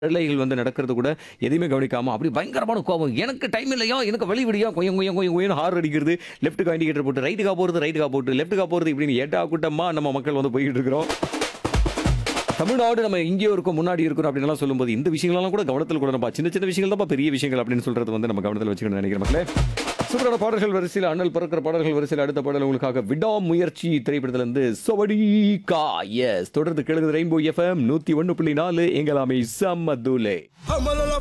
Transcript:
வேலைகள் வந்து நடக்கிறது கூட எதையுமே கவனிக்காம அப்படி பயங்கரமான கோபம் எனக்கு டைம் இல்லையா எனக்கு வழி விடியா கொய்யம் கொய்யம் கொய்யம் கொய்யம் ஹார் அடிக்கிறது லெஃப்ட்டுக்கு இண்டிகேட்டர் போட்டு ரைட்டுக்கா போகிறது ரைட்டுக்கா போட்டு லெஃப்ட்டுக்கா போகிறது இப்படின்னு ஏட்டா கூட்டமா நம்ம மக்கள் வந்து போய்கிட்டு இருக்கிறோம் தமிழ்நாடு நம்ம இங்கேயோ இருக்கோம் முன்னாடி இருக்கிறோம் அப்படின்லாம் சொல்லும்போது இந்த விஷயங்களெல்லாம் கூட கவனத்தில் கூட நம்ம சின்ன சின்ன விஷயங்கள் தான் பெரிய விஷயங்கள் அப்படின்னு சொல்றது வந்து நம்ம கவனத்தில் வச்சுக்கணும்னு நினைக்கிறேன் மக்களே சூப்பரான பாடல்கள் வரிசையில் அண்ணல் பிறக்கிற பாடல்கள் வரிசையில் அடுத்த பாடல் உங்களுக்காக விடாமுயற்சி திரைப்படத்திலிருந்து சவடி கா எஸ் தொடர்ந்து கேளுங்க ரெயின்போ எஃப்எம் நூற்றி ஒன்று புள்ளி நாலு எங்களாமை சம்மதுலே Hamala